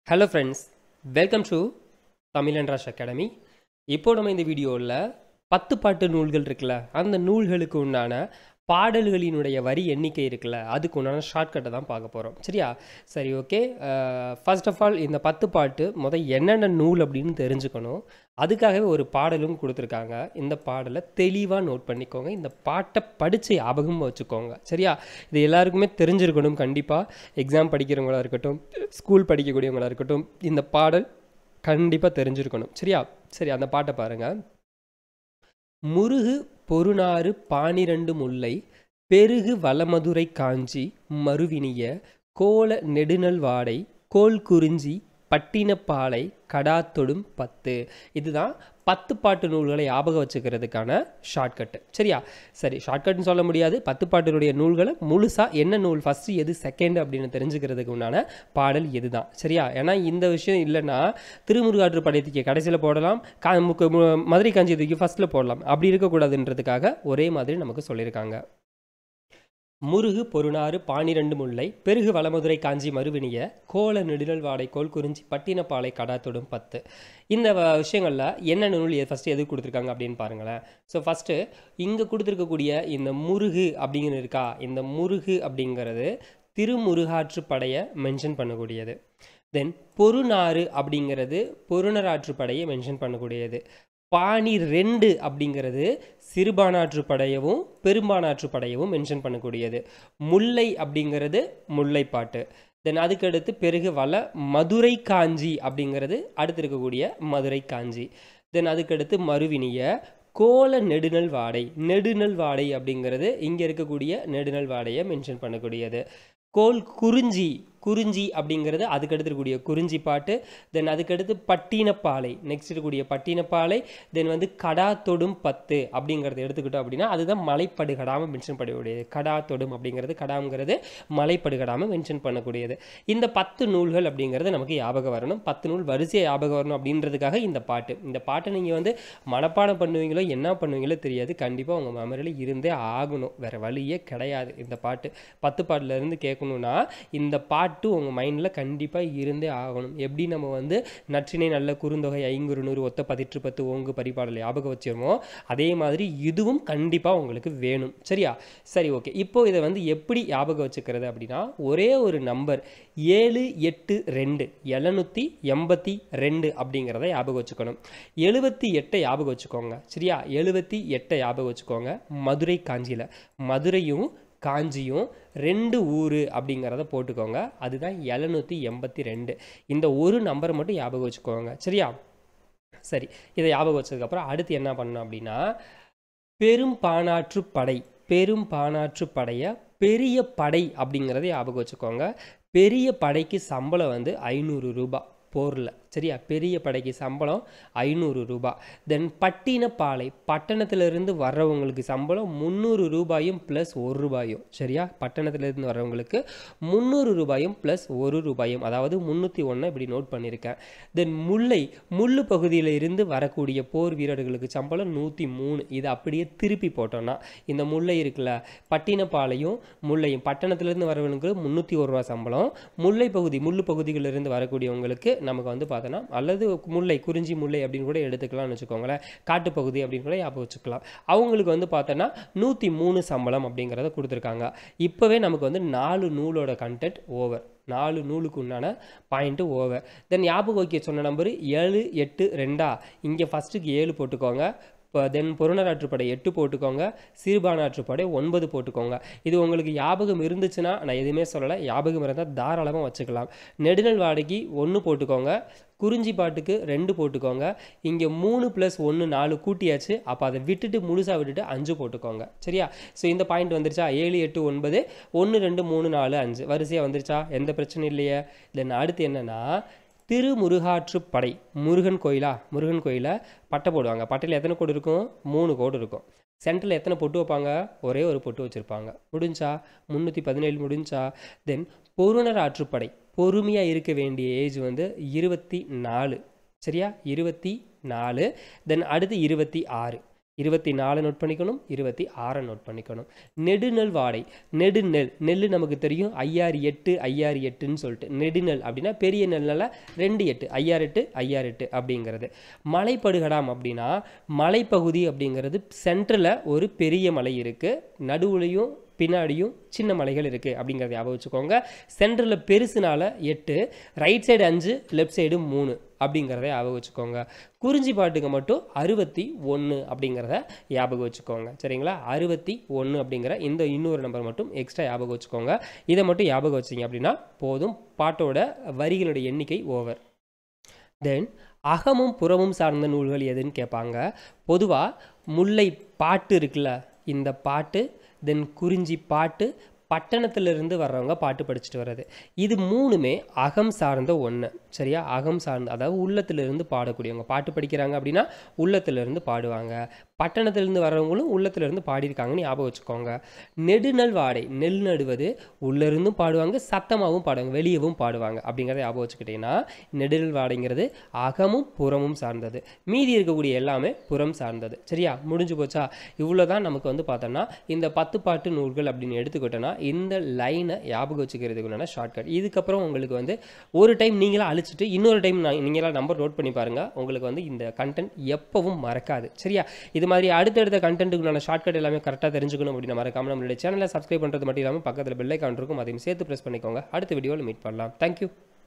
hello friends welcome to Tamil அண்ட்ராஷ் academy இப்போ நம்ம இந்த வீடியோவில் பத்து பாட்டு நூல்கள் இருக்குல்ல அந்த நூல்களுக்கு உண்டான பாடல்களினுடைய வரி எண்ணிக்கை இருக்குல்ல அதுக்கு உண்டான ஷார்ட்கட்டை தான் பார்க்க போகிறோம் சரியா சரி ஓகே ஃபர்ஸ்ட் ஆஃப் ஆல் இந்த பத்து பாட்டு முதல் என்னென்ன நூல் அப்படின்னு தெரிஞ்சுக்கணும் அதுக்காகவே ஒரு பாடலும் கொடுத்துருக்காங்க இந்த பாடலை தெளிவாக நோட் பண்ணிக்கோங்க இந்த பாட்டை படித்து ஞாபகம் வச்சுக்கோங்க சரியா இது எல்லாருக்குமே தெரிஞ்சிருக்கணும் கண்டிப்பாக எக்ஸாம் படிக்கிறவங்களா இருக்கட்டும் ஸ்கூல் படிக்கக்கூடியவங்களா இருக்கட்டும் இந்த பாடல் கண்டிப்பாக தெரிஞ்சிருக்கணும் சரியா சரி அந்த பாட்டை பாருங்கள் முருகு பொருநாறு பானிரண்டு முல்லை பெருகு வளமதுரை காஞ்சி மறுவினிய கோல நெடுநல் வாடை கோல் குறிஞ்சி பட்டினப்பாலை கடாத்தொடும் பத்து இதுதான் பத்து பாட்டு நூல்களை ஞாபகம் வச்சுக்கிறதுக்கான ஷார்ட்கட்டு சரியா சரி ஷார்ட்கட்னு சொல்ல முடியாது பத்து பாட்டினுடைய நூல்களை முழுசாக என்ன நூல் ஃபஸ்ட்டு எது செகண்ட் அப்படின்னு தெரிஞ்சுக்கிறதுக்கு உண்டான பாடல் இதுதான் சரியா ஏன்னா இந்த விஷயம் இல்லைன்னா திருமுருகாற்று படையத்துக்கு கடைசியில் போடலாம் கா முக்கு- மு- மதுரை காஞ்சியத்துக்கு ஃபஸ்ட்டில் போடலாம் அப்படி இருக்கக்கூடாதுன்றதுக்காக ஒரே மாதிரி நமக்கு சொல்லியிருக்காங்க முருகு பொருநாறு பானிரண்டு முல்லை பெருகு வளமதுரை காஞ்சி மறுவினிய கோல நெடுநல் வாடை கோல் குறிஞ்சி பட்டினப்பாலை கடாத்தொடும் பத்து இந்த வ- விஷயங்கள்ல என்ன நூல் ஃபஸ்ட்டு எது கொடுத்துருக்காங்க அப்படின்னு பாருங்களேன் ஸோ ஃபஸ்ட்டு இங்கே கொடுத்துருக்கக்கூடிய இந்த முருகு அப்படிங்கிறது இருக்கா இந்த முருகு அப்படிங்கிறது திருமுருகாற்று படையை மென்ஷன் பண்ணக்கூடியது தென் பொருநாறு அப்படிங்கிறது பொருணராற்று படையை மென்ஷன் பண்ணக்கூடியது பாணி ரெண்டு அப்படிங்கிறது சிறுபானாற்று படையவும் பெரும்பானாற்று படையவும் மென்ஷன் பண்ணக்கூடியது முல்லை அப்படிங்கிறது முல்லைப்பாட்டு தென் அதுக்கடுத்து பிறகு வள மதுரை காஞ்சி அப்படிங்கிறது அடுத்து இருக்கக்கூடிய மதுரை காஞ்சி தென் அதுக்கடுத்து மறுவினிய கோல நெடுநல் வாடை நெடுநல் வாடை அப்படிங்கிறது இங்கே இருக்கக்கூடிய நெடுநல் வாடையை மென்ஷன் பண்ணக்கூடியது கோல் குறிஞ்சி குறிஞ்சி அப்படிங்கிறது அதுக்கடுத்து இருக்கக்கூடிய குறிஞ்சி பாட்டு தென் அதுக்கடுத்து பட்டினப்பாலை நெக்ஸ்ட் இருக்கக்கூடிய பட்டினப்பாலை தென் வந்து கடா தொடும் பத்து அப்படிங்கிறத எடுத்துக்கிட்டோம் அப்படின்னா அதுதான் மலைப்படுகடாமல் மென்ஷன் பண்ணக்கூடியது கடா தொடும் அப்படிங்கிறது கடாங்கிறது மலைப்படுகடாமல் மென்ஷன் பண்ணக்கூடியது இந்த பத்து நூல்கள் அப்படிங்கிறது நமக்கு ஞாபகம் வரணும் பத்து நூல் வரிசையை ஞாபகம் வரணும் அப்படின்றதுக்காக இந்த பாட்டு இந்த பாட்டை நீங்கள் வந்து மனப்பாடம் பண்ணுவீங்களோ என்ன பண்ணுவீங்களோ தெரியாது கண்டிப்பாக உங்கள் மெமரியில் இருந்தே ஆகணும் வேறு வழியே கிடையாது இந்த பாட்டு பத்து பாட்டுல இருந்து கேட்கணுன்னா இந்த பாட்டு உங்கள் மைண்டில் கண்டிப்பாக இருந்தே ஆகணும் எப்படி நம்ம வந்து நற்றினை நல்ல குறுந்தொகை ஐங்குறு நூறு ஒத்த பதிற்று பத்து ஓங்கு பரிபாடல் ஞாபகம் வச்சிருமோ அதே மாதிரி இதுவும் கண்டிப்பாக உங்களுக்கு வேணும் சரியா சரி ஓகே இப்போ இதை வந்து எப்படி ஞாபகம் வச்சுக்கிறது அப்படின்னா ஒரே ஒரு நம்பர் ஏழு எட்டு ரெண்டு எழுநூற்றி எண்பத்தி ரெண்டு அப்படிங்கிறத ஞாபகம் வச்சுக்கணும் எழுபத்தி எட்டை ஞாபகம் வச்சுக்கோங்க சரியா எழுபத்தி எட்டை ஞாபகம் வச்சுக்கோங்க மதுரை காஞ்சியில் மதுரையும் காஞ்சியும் ரெண்டு ஊர் அப்படிங்கிறத போட்டுக்கோங்க அதுதான் எழுநூற்றி எண்பத்தி ரெண்டு இந்த ஒரு நம்பரை மட்டும் ஞாபகம் வச்சுக்கோங்க சரியா சரி இதை ஞாபகம் வச்சதுக்கப்புறம் அடுத்து என்ன பண்ணணும் அப்படின்னா பெரும் பானாற்று படை பெரும் பானாற்று படைய பெரிய படை அப்படிங்கிறத ஞாபகம் வச்சுக்கோங்க பெரிய படைக்கு சம்பளம் வந்து ஐநூறு ரூபாய் போரில் சரியா பெரிய படைக்கு சம்பளம் ஐநூறு ரூபாய் தென் பட்டினப்பாலை பட்டணத்திலிருந்து வர்றவங்களுக்கு சம்பளம் முந்நூறு ரூபாயும் ப்ளஸ் ஒரு ரூபாயும் சரியா பட்டணத்திலிருந்து வர்றவங்களுக்கு முந்நூறு ரூபாயும் ப்ளஸ் ஒரு ரூபாயும் அதாவது முந்நூற்றி ஒன்று இப்படி நோட் பண்ணியிருக்கேன் தென் முல்லை முள்ளு பகுதியில் இருந்து வரக்கூடிய போர் வீரர்களுக்கு சம்பளம் நூற்றி மூணு இது அப்படியே திருப்பி போட்டோம்னா இந்த முல்லை இருக்குல்ல பட்டினப்பாலையும் முல்லையும் பட்டணத்திலிருந்து வரவங்களுக்கு முந்நூற்றி ஒரு ரூபா சம்பளம் முல்லை பகுதி முள்ளு பகுதிகளிலிருந்து வரக்கூடியவங்களுக்கு நமக்கு வந்து பார்த்தோன்னா அல்லது முல்லை குறிஞ்சி முல்லை அப்படின்னு கூட எடுத்துக்கலாம்னு வச்சுக்கோங்களேன் காட்டுப்பகுதி அப்படின்னு கூட ஞாபகம் வச்சுக்கலாம் அவங்களுக்கு வந்து பார்த்தோன்னா நூற்றி மூணு சம்பளம் அப்படிங்கிறத கொடுத்துருக்காங்க இப்போவே நமக்கு வந்து நாலு நூலோட கண்டென்ட் ஓவர் நாலு நூலுக்கு உண்டான பாயிண்ட்டு ஓவர் தென் ஞாபகம் வைக்க சொன்ன நம்பர் ஏழு எட்டு ரெண்டா இங்கே ஃபஸ்ட்டுக்கு ஏழு போட்டுக்கோங்க இப்போ தென் புறநராற்றுப்படை எட்டு போட்டுக்கோங்க சிறுபானாற்றுப்படை ஒன்பது போட்டுக்கோங்க இது உங்களுக்கு ஞாபகம் இருந்துச்சுன்னா நான் எதுவுமே சொல்லலை ஞாபகம் இருந்தால் தாராளமாக வச்சுக்கலாம் நெடுநல் வாடகைக்கு ஒன்று போட்டுக்கோங்க குறிஞ்சி பாட்டுக்கு ரெண்டு போட்டுக்கோங்க இங்கே மூணு ப்ளஸ் ஒன்று நாலு கூட்டியாச்சு அப்போ அதை விட்டுட்டு முழுசாக விட்டுட்டு அஞ்சு போட்டுக்கோங்க சரியா ஸோ இந்த பாயிண்ட் வந்துருச்சா ஏழு எட்டு ஒன்பது ஒன்று ரெண்டு மூணு நாலு அஞ்சு வரிசையாக வந்துருச்சா எந்த பிரச்சனையும் இல்லையே தென் அடுத்து என்னென்னா திருமுருகாற்று படை முருகன் கோயிலா முருகன் கோயிலை பட்டை போடுவாங்க பட்டையில் எத்தனை கோடு இருக்கும் மூணு கோடு இருக்கும் சென்டரில் எத்தனை பொட்டு வைப்பாங்க ஒரே ஒரு பொட்டு வச்சுருப்பாங்க முடிஞ்சா முந்நூற்றி பதினேழு முடிஞ்சா தென் பொருணர் ஆற்றுப்படை பொறுமையாக இருக்க வேண்டிய ஏஜ் வந்து இருபத்தி நாலு சரியா இருபத்தி நாலு தென் அடுத்து இருபத்தி ஆறு இருபத்தி நாலு நோட் பண்ணிக்கணும் இருபத்தி ஆறை நோட் பண்ணிக்கணும் நெடுநெல் வாடை நெடுநெல் நெல் நமக்கு தெரியும் ஐயாறு எட்டு ஐயாறு எட்டுன்னு சொல்லிட்டு நெடுநெல் அப்படின்னா பெரிய நெல்லில் ரெண்டு எட்டு ஐயாறு எட்டு ஐயாறு எட்டு அப்படிங்கிறது மலைப்படுகடாம் அப்படின்னா மலைப்பகுதி அப்படிங்கிறது சென்டரில் ஒரு பெரிய மலை இருக்குது நடுவுலையும் பின்னாடியும் சின்ன மலைகள் இருக்குது அப்படிங்கிறத ஞாபகம் வச்சுக்கோங்க சென்டரில் பெருசுனால எட்டு ரைட் சைடு அஞ்சு லெஃப்ட் சைடு மூணு அப்படிங்கிறத ஞாபகம் வச்சுக்கோங்க குறிஞ்சி பாட்டுக்கு மட்டும் அறுபத்தி ஒன்று அப்படிங்கிறத ஞாபகம் வச்சுக்கோங்க சரிங்களா அறுபத்தி ஒன்று அப்படிங்கிற இந்த இன்னொரு நம்பர் மட்டும் எக்ஸ்ட்ரா ஞாபகம் வச்சுக்கோங்க இதை மட்டும் ஞாபகம் வச்சிங்க அப்படின்னா போதும் பாட்டோட வரிகளோட எண்ணிக்கை ஓவர் தென் அகமும் புறமும் சார்ந்த நூல்கள் எதுன்னு கேட்பாங்க பொதுவாக முல்லை பாட்டு இருக்குல்ல இந்த பாட்டு தென் குறிஞ்சி பாட்டு பட்டணத்திலிருந்து வர்றவங்க பாட்டு படிச்சுட்டு வர்றது இது மூணுமே அகம் சார்ந்த ஒன்று சரியா அகம் சார்ந்த அதாவது உள்ளத்திலிருந்து பாடக்கூடியவங்க பாட்டு படிக்கிறாங்க அப்படின்னா உள்ளத்திலிருந்து பாடுவாங்க பட்டணத்திலிருந்து வர்றவங்களும் உள்ளத்திலிருந்து பாடியிருக்காங்கன்னு ஞாபகம் வச்சுக்கோங்க நெடுநல் வாடை நெல் நடுவது உள்ளிருந்தும் பாடுவாங்க சத்தமாகவும் பாடுவாங்க வெளியவும் பாடுவாங்க அப்படிங்கிறத ஞாபகம் வச்சுக்கிட்டிங்கன்னா நெடுநல் வாடைங்கிறது அகமும் புறமும் சார்ந்தது மீதி இருக்கக்கூடிய எல்லாமே புறம் சார்ந்தது சரியா முடிஞ்சு போச்சா இவ்வளோ தான் நமக்கு வந்து பார்த்தோம்னா இந்த பத்து பாட்டு நூல்கள் அப்படின்னு எடுத்துக்கிட்டோன்னா இந்த லைனை ஞாபகம் வச்சுக்கிறதுக்கு உண்டான ஷார்ட்கட் இதுக்கப்புறம் உங்களுக்கு வந்து ஒரு டைம் நீங்களாக அழிச்சிட்டு இன்னொரு டைம் நான் நீங்களாக நம்பர் நோட் பண்ணி பாருங்கள் உங்களுக்கு வந்து இந்த கண்டென்ட் எப்பவும் மறக்காது சரியா இது மாதிரி அடுத்தடுத்த கண்டென்ட்டுக்குள்ளான ஷார்ட்கட் எல்லாமே கரெக்டாக தெரிஞ்சுக்கணும் அப்படின்னு மறக்காம நம்மளுடைய சேனலை சப்ஸ்கிரைப் பண்ணுறது மட்டும் இல்லாமல் பக்கத்தில் பெல் ஐக்கான் இருக்கும் அதையும் சேர்த்து ப்ரெஸ் பண்ணிக்கோங்க அடுத்த வீடியோவில் மீட் பண்ணலாம் தேங்க்யூ